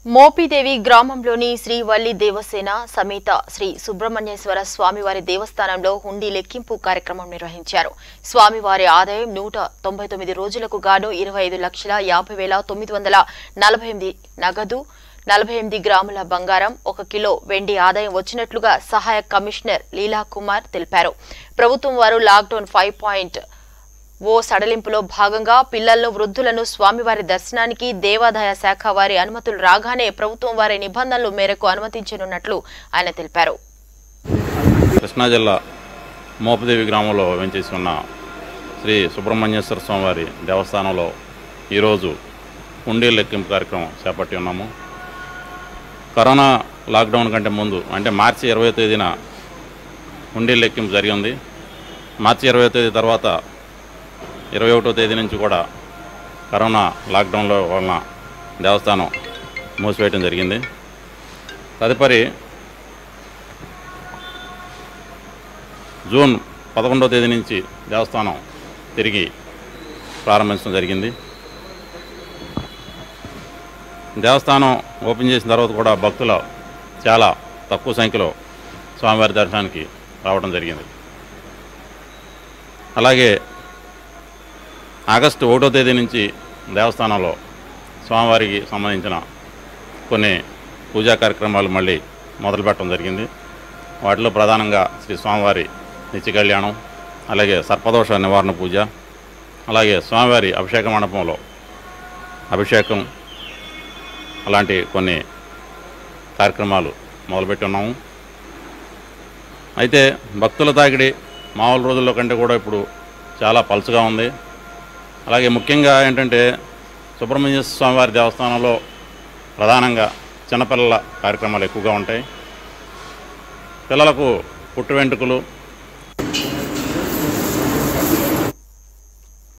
మోపిదేవి గ్రామంలోని శ్రీ వల్లి దేవసేన సమేత శ్రీ సుబ్రహ్మణ్యేశ్వర స్వామివారి దేవస్థానంలో హుండీ లెక్కింపు కార్యక్రమం నిర్వహించారు స్వామివారి ఆదాయం నూట తొంభై తొమ్మిది రోజులకు గాను ఇరవై ఐదు లక్షల యాభై వేల తొమ్మిది వందల నలభై ఎనిమిది నగదు నలభై ఎనిమిది గ్రాముల బంగారం ఒక కిలో వెండి ఆదాయం వచ్చినట్లుగా సహాయ కమిషనర్ లీలా కుమార్ తెలిపారు ప్రభుత్వం వారు లాక్డౌన్ ఫైవ్ పాయింట్ ఓ సడలింపులో భాగంగా పిల్లలను వృద్ధులను స్వామివారి దర్శనానికి దేవాదాయ శాఖ వారి అనుమతులు రాగానే ప్రభుత్వం వారి నిబంధనల మేరకు అనుమతించనున్నట్లు ఆయన తెలిపారు కృష్ణా జిల్లా మోపదేవి గ్రామంలో వెంచేసి ఉన్న శ్రీ సుబ్రహ్మణ్యేశ్వర స్వామివారి దేవస్థానంలో ఈరోజు హుండీ లెక్కింపు కార్యక్రమం చేపట్టి ఉన్నాము కరోనా లాక్డౌన్ కంటే ముందు అంటే మార్చి ఇరవై తేదీన హుండీ లెక్కింపు జరిగింది మార్చి ఇరవై తేదీ తర్వాత ఇరవై ఒకటో తేదీ నుంచి కూడా కరోనా లాక్డౌన్లో వలన దేవస్థానం మూసివేయడం జరిగింది తదుపరి జూన్ పదకొండవ తేదీ నుంచి దేవస్థానం తిరిగి ప్రారంభించడం జరిగింది దేవస్థానం ఓపెన్ చేసిన తర్వాత కూడా భక్తులు చాలా తక్కువ సంఖ్యలో స్వామివారి దర్శనానికి రావడం జరిగింది అలాగే ఆగస్టు ఒకటో తేదీ నుంచి దేవస్థానంలో స్వామివారికి సంబంధించిన కొన్ని పూజా కార్యక్రమాలు మళ్ళీ మొదలుపెట్టడం జరిగింది వాటిలో ప్రధానంగా శ్రీ స్వామివారి నిత్య కళ్యాణం అలాగే సర్పదోష నివారణ పూజ అలాగే స్వామివారి అభిషేక మండపంలో అభిషేకం అలాంటి కొన్ని కార్యక్రమాలు మొదలుపెట్టి ఉన్నాము అయితే భక్తుల తాకిడి మామూలు రోజుల్లో కంటే కూడా ఇప్పుడు చాలా పలుచగా ఉంది అలాగే ముఖ్యంగా ఏంటంటే సుబ్రహ్మణ్య స్వామివారి దేవస్థానంలో ప్రధానంగా చిన్నపిల్లల కార్యక్రమాలు ఎక్కువగా ఉంటాయి పిల్లలకు పుట్టు వెంట్రుకలు